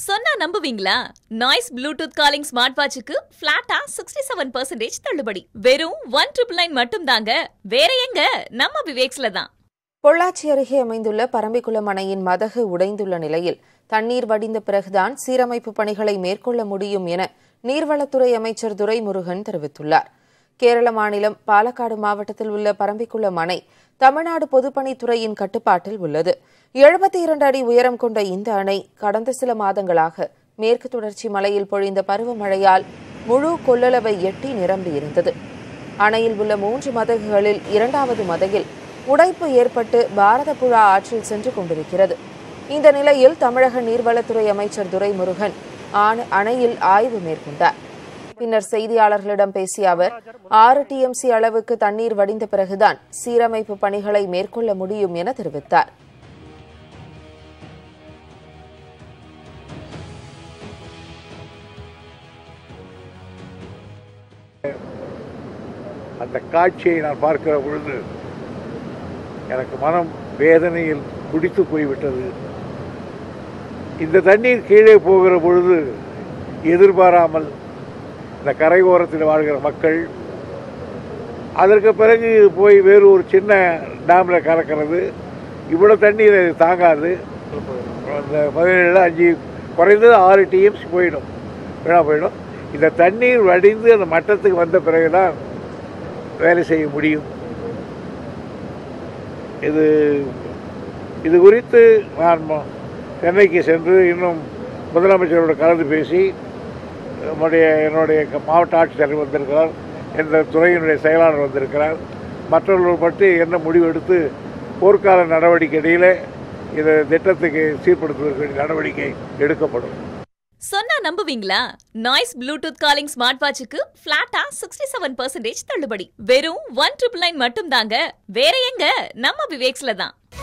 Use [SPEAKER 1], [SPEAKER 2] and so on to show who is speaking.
[SPEAKER 1] சொன்னா நம்புவீங்களா Noise bluetooth calling smart வாட்சுக்கு பிளாட்டா சிக்ஸ்டி செவன் பர்சன்டேஜ் தள்ளுபடி வெறும் ஒன் ட்ரிபிள் நைன் மட்டும் தாங்க வேற எங்க நம்ம விவேக்ஸ்ல தான்
[SPEAKER 2] பொள்ளாச்சி அருகே அமைந்துள்ள பரம்பிக்குளம் அணையின் மதகு உடைந்துள்ள நிலையில் தண்ணீர் வடிந்த பிறகுதான் சீரமைப்பு பணிகளை மேற்கொள்ள முடியும் என நீர்வளத்துறை அமைச்சர் துரைமுருகன் தெரிவித்துள்ளார் கேரள மாநிலம் பாலக்காடு மாவட்டத்தில் உள்ள பரம்பிக்குளம் அணை தமிழ்நாடு பொதுப்பணித்துறையின் கட்டுப்பாட்டில் உள்ளது எழுபத்தி இரண்டு அடி உயரம் கொண்ட இந்த அணை கடந்த சில மாதங்களாக மேற்கு தொடர்ச்சி மலையில் பொழிந்த பருவமழையால் முழு கொள்ளளவை எட்டி நிரம்பியிருந்தது அணையில் உள்ள மூன்று மதகுகளில் இரண்டாவது மதகில் உடைப்பு ஏற்பட்டு பாரதப்புழா ஆற்றில் சென்று கொண்டிருக்கிறது இந்த நிலையில் தமிழக நீர்வளத்துறை அமைச்சர் துரைமுருகன் ஆன- அணையில் ஆய்வு மேற்கொண்டார் பின்னர் செய்தியாளர்களிடம் பேசிய அவர் ஆறு டிஎம்சி அளவுக்கு தண்ணீர் வடிந்த பிறகுதான் சீரமைப்பு பணிகளை மேற்கொள்ள முடியும் என தெரிவித்தார்
[SPEAKER 3] அந்த காட்சியை நான் பார்க்கிற பொழுது எனக்கு மனம் வேதனையில் குடித்து போய்விட்டது இந்த தண்ணீர் கீழே போகிற பொழுது எதிர்பாராமல் இந்த கரையோரத்தில் வாழ்கிற மக்கள் அதற்கு பிறகு போய் வேறு ஒரு சின்ன டேமில் கலக்கிறது இவ்வளோ தண்ணீர் அது தாங்காது அந்த பதினேழில் அஞ்சு குறைந்தது ஆறு டிஎம்சி போயிடும் வீணாக போயிடும் இந்த தண்ணீர் வடிந்து அந்த மட்டத்துக்கு வந்த பிறகுதான் வேலை செய்ய முடியும் இது இது குறித்து நான் ம- சென்னைக்கு சென்று இன்னும் முதலமைச்சரோடு கலந்து பேசி நம்முடைய என்னுடைய க- மாவட்ட ஆட்சித்தலைவர் வந்திருக்கிறார் எந்த துறையினுடைய செயலாளர் வந்திருக்கிறார் மற்றவர்கள் பற்றி என்ன முடிவு எடுத்து போர்க்கால நடவடிக்கையிலே இந்த திட்டத்துக்கு சீர்படுத்துவதற்கு வேண்டிய நடவடிக்கை எடுக்கப்படும்
[SPEAKER 1] சொன்னா நம்புவீங்களா நாய்ஸ் ப்ளூடூத் காலிங் ஸ்மார்ட் வாட்சுக்கு பிளாட்டா சிக்ஸ்டி செவன் பர்சன்டேஜ் தள்ளுபடி வெறும் ஒன் ட்ரிபிள் நைன் மட்டும் தாங்க வேற எங்க நம்ம விவேக்ஸ்ல தான்